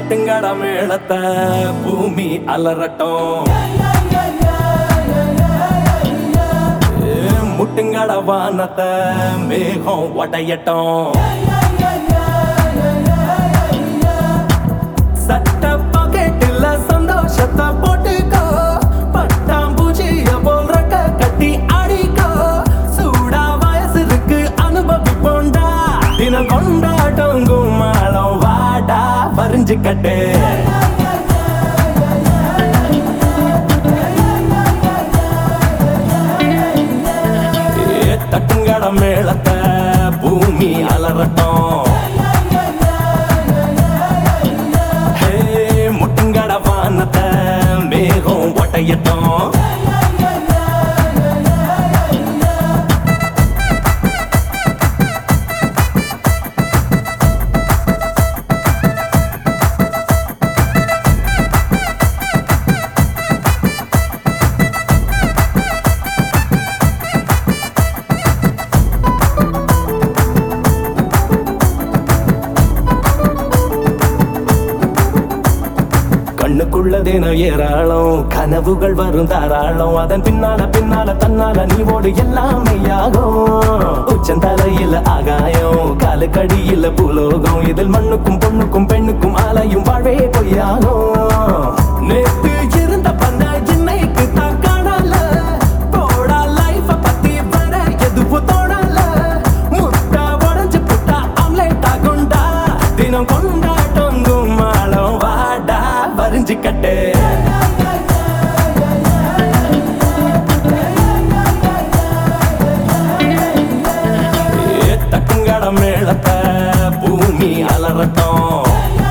தட்டுங்கட மேளத்தை பூமி அலறட்டும் ஏ, முட்டுங்கட வானத்தை மேகம் உடையட்டும் சட்ட பாக்கெட்டில் சந்தோஷத்தை போட்டுக்கோ பட்டாம்பூச்சிய போல் ரெக்க கட்டி அடிக்கோ சூடா வயசு இருக்கு அனுபவிப்போண்டா தினம் கொண்டாட்டம் கும்மாளம் வாடா பறிஞ்சு கட்டு ஏ, தட்டுங்கட மேளத்தை பூமி அலறட்டும் ஹே, முட்டுங்கட வானத்தை மேகம் ஒட்டையட்டும் கண்ணுக்குள்ளதேன ஏராளம் கனவுகள் வரும் தாராளம் அதன் பின்னால பின்னால தன்னால நீ ஓடு எல்லாமே ஆகும் உச்சந்தலையில ஆகாயம் காலுக்கடியில பூலோகம் இதில் மண்ணுக்கும் பொண்ணுக்கும் பெண்ணுக்கும் ஆலையும் வாழ்வே பொய்யாகும் நேத்து இருந்த பண்ண இன்னைக்கு தான் காணல போடா லைஃப பத்தி வர எதுவும் தோணல முட்டை உடஞ்சு புட்டா ஆம்லேட் ஆகுண்டா தினம் கொண்டாட்டம் கும்மாளம் வாடா வரிஞ்சு கட்டு ஏ, தட்டுங்கட மேளத்தை பூமி அலறட்டும்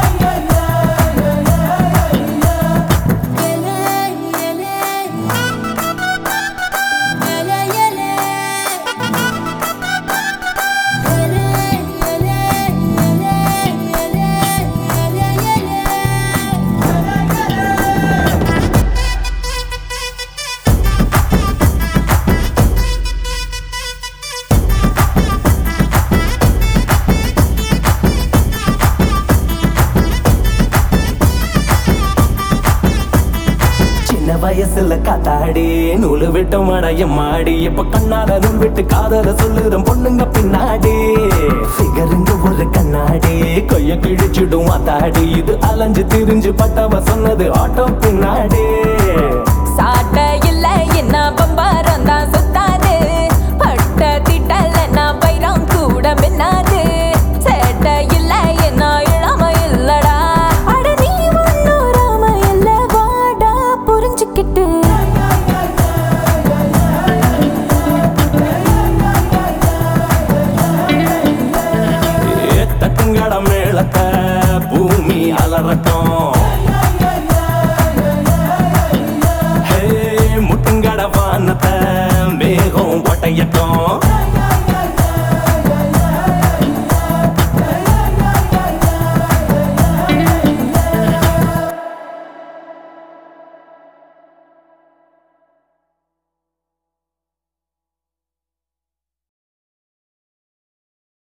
சின்ன வயசுல காத்தாடி நூலு விட்டு மடையம் மாடி இப்ப கண்ணால நூல் விட்டு காதல சொல்லுறோம் பொண்ணுங்க பின்னாடி ஃபிகருங்க ஒரு கண்ணாடி கைய கிழிச்சிடும் மாத்தாடி இது அலைஞ்சு திரிஞ்சு பட்டவ சொன்னது ஆட்டோ பின்னாடி